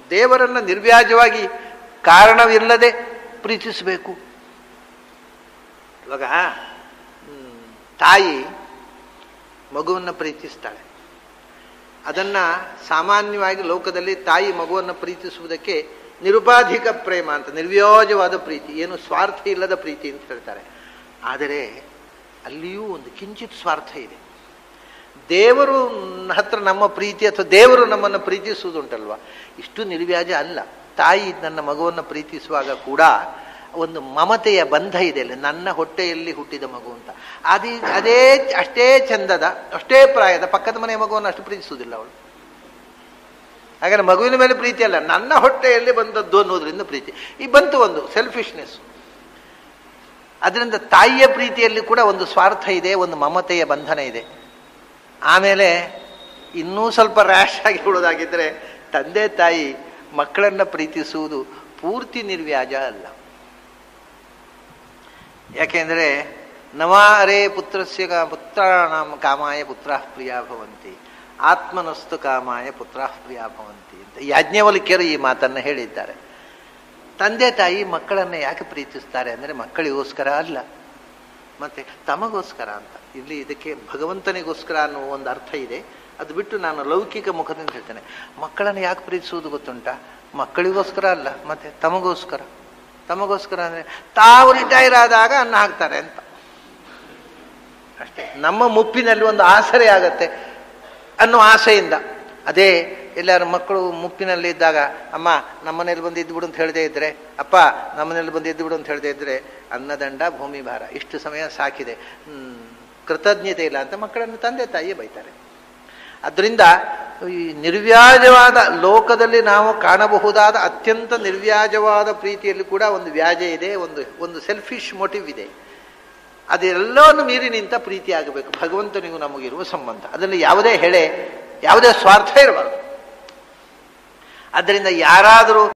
ದೇವರನ್ನು ನಿರ್ವ್ಯಾಜವಾಗಿ ಕಾರಣವಿಲ್ಲದೆ ಪ್ರೀತಿಸಬೇಕು ಇವಾಗ ಹ್ಮ್, ತಾಯಿ ಮಗುವನ್ನು ಪ್ರೀತಿಸ್ತಾಳೆ ಅದನ್ನು ಸಾಮಾನ್ಯವಾಗಿ ಲೋಕದಲ್ಲಿ ತಾಯಿ ಮಗುವನ್ನು ಪ್ರೀತಿಸುವುದಕ್ಕೆ ನಿರುಪಾಧಿಕ ಪ್ರೇಮ ಅಂತ ನಿರ್ವ್ಯಾಜವಾದ ಪ್ರೀತಿ ಏನು ಸ್ವಾರ್ಥ ಇಲ್ಲದ ಪ್ರೀತಿ ಅಂತ ಹೇಳ್ತಾರೆ ಆದರೆ ಅಲ್ಲಿಯೂ ಒಂದು ಕಿಂಚಿತ್ ಸ್ವಾರ್ಥ ಇದೆ ದೇವರು ಹತ್ರ ನಮ್ಮ ಪ್ರೀತಿ ಅಥವಾ ದೇವರು ನಮ್ಮನ್ನು ಪ್ರೀತಿಸುವುದುಂಟಲ್ವ ಇಷ್ಟು ನಿರ್ವ್ಯಾಜ ಅಲ್ಲ ತಾಯಿ ನನ್ನ ಮಗುವನ್ನು ಪ್ರೀತಿಸುವಾಗ ಕೂಡ ಒಂದು ಮಮತೆಯ ಬಂಧ ಇದೆ ಅಲ್ಲಿ ನನ್ನ ಹೊಟ್ಟೆಯಲ್ಲಿ ಹುಟ್ಟಿದ ಮಗು ಅಂತ ಅದೇ ಅದೇ ಅಷ್ಟೇ ಚಂದದ ಅಷ್ಟೇ ಪ್ರಾಯದ ಪಕ್ಕದ ಮನೆಯ ಮಗುವನ್ನು ಅಷ್ಟು ಪ್ರೀತಿಸುವುದಿಲ್ಲ ಅವಳು ಹಾಗಾದ್ರೆ ಮಗುವಿನ ಮೇಲೆ ಪ್ರೀತಿ ಅಲ್ಲ ನನ್ನ ಹೊಟ್ಟೆಯಲ್ಲಿ ಬಂದದ್ದು ಅನ್ನೋದ್ರಿಂದ ಪ್ರೀತಿ ಈ ಬಂತು ಒಂದು ಸೆಲ್ಫಿಶ್ನೆಸ್ ಅದರಿಂದ ತಾಯಿಯ ಪ್ರೀತಿಯಲ್ಲಿ ಕೂಡ ಒಂದು ಸ್ವಾರ್ಥ ಇದೆ ಒಂದು ಮಮತೆಯ ಬಂಧನ ಇದೆ ಆಮೇಲೆ ಇನ್ನೂ ಸ್ವಲ್ಪ ರ್ಯಾಶ್ ಆಗಿ ಹೇಳೋದಾಗಿದ್ದರೆ ತಂದೆ ತಾಯಿ ಮಕ್ಕಳನ್ನ ಪ್ರೀತಿಸುವುದು ಪೂರ್ತಿ ನಿರ್ವ್ಯಾಜ ಅಲ್ಲ ಯಾಕೆಂದರೆ ನವಾರೇ ಪುತ್ರಸ್ಯ ಕಾ- ಪುತ್ರಾಣಾಂ ಕಾಮಾಯ ಪುತ್ರ ಪ್ರಿಯ ಭವಂತಿ ಆತ್ಮನಸ್ತು ಕಾಮಾಯ ಪುತ್ರ ಪ್ರಿಯ ಭವಂತಿ ಅಂತ ಯಾಜ್ಞವಲ್ಕ್ಯರು ಈ ಮಾತನ್ನು ಹೇಳಿದ್ದಾರೆ ತಂದೆ ತಾಯಿ ಮಕ್ಕಳನ್ನು ಯಾಕೆ ಪ್ರೀತಿಸ್ತಾರೆ ಅಂದರೆ ಮಕ್ಕಳಿಗೋಸ್ಕರ ಅಲ್ಲ ಮತ್ತೆ ತಮಗೋಸ್ಕರ ಅಂತ ಇಲ್ಲಿ ಇದಕ್ಕೆ ಭಗವಂತನಿಗೋಸ್ಕರ ಅನ್ನೋ ಒಂದು ಅರ್ಥ ಇದೆ ಅದು ಬಿಟ್ಟು ನಾನು ಲೌಕಿಕ ಮುಖದಿಂದ ಹೇಳ್ತೇನೆ ಮಕ್ಕಳನ್ನು ಯಾಕೆ ಪ್ರೀತಿಸುವುದು ಗೊತ್ತುಂಟ ಮಕ್ಕಳಿಗೋಸ್ಕರ ಅಲ್ಲ ಮತ್ತೆ ತಮಗೋಸ್ಕರ ತಮಗೋಸ್ಕರ ಅಂದರೆ ತಾವು ರಿಟೈರ್ ಆದಾಗ ಅನ್ನ ಹಾಕ್ತಾರೆ ಅಂತ ಅಷ್ಟೇ ನಮ್ಮ ಮುಪ್ಪಿನಲ್ಲಿ ಒಂದು ಆಸರೆ ಆಗತ್ತೆ ಅನ್ನೋ ಆಸೆಯಿಂದ ಅದೇ ಎಲ್ಲಾರು ಮಕ್ಕಳು ಮುಪ್ಪಿನಲ್ಲಿ ಇದ್ದಾಗ ಅಮ್ಮ ನಮ್ಮನೇಲಿ ಬಂದು ಇದ್ಬಿಡು ಅಂತ ಹೇಳದೇ ಇದ್ರೆ ಅಪ್ಪ ನಮ್ಮನೇಲಿ ಬಂದು ಇದ್ಬಿಡು ಅಂತ ಹೇಳದೇ ಇದ್ರೆ ಅನ್ನದಂಡ ಭೂಮಿ ಭಾರ ಇಷ್ಟು ಸಮಯ ಸಾಕಿದೆ ಹ್ಮ್, ಕೃತಜ್ಞತೆ ಇಲ್ಲ ಅಂತ ಮಕ್ಕಳನ್ನು ತಂದೆ ತಾಯಿಯೇ ಬೈತಾರೆ ಅದರಿಂದ ಈ ನಿರ್ವ್ಯಾಜವಾದ ಲೋಕದಲ್ಲಿ ನಾವು ಕಾಣಬಹುದಾದ ಅತ್ಯಂತ ನಿರ್ವ್ಯಾಜವಾದ ಪ್ರೀತಿಯಲ್ಲಿ ಕೂಡ ಒಂದು ವ್ಯಾಜ ಇದೆ ಒಂದು ಒಂದು ಸೆಲ್ಫಿಶ್ ಮೋಟಿವ್ ಇದೆ ಅದೆಲ್ಲವನ್ನು ಮೀರಿ ನಿಂತ ಪ್ರೀತಿ ಆಗಬೇಕು ಭಗವಂತನಿಗೂ ನಮಗಿರುವ ಸಂಬಂಧ ಅದರಲ್ಲಿ ಯಾವುದೇ ಹೆಳೆ ಯಾವುದೇ ಸ್ವಾರ್ಥ ಇರಬಾರದು ಆದ್ದರಿಂದ ಯಾರಾದರೂ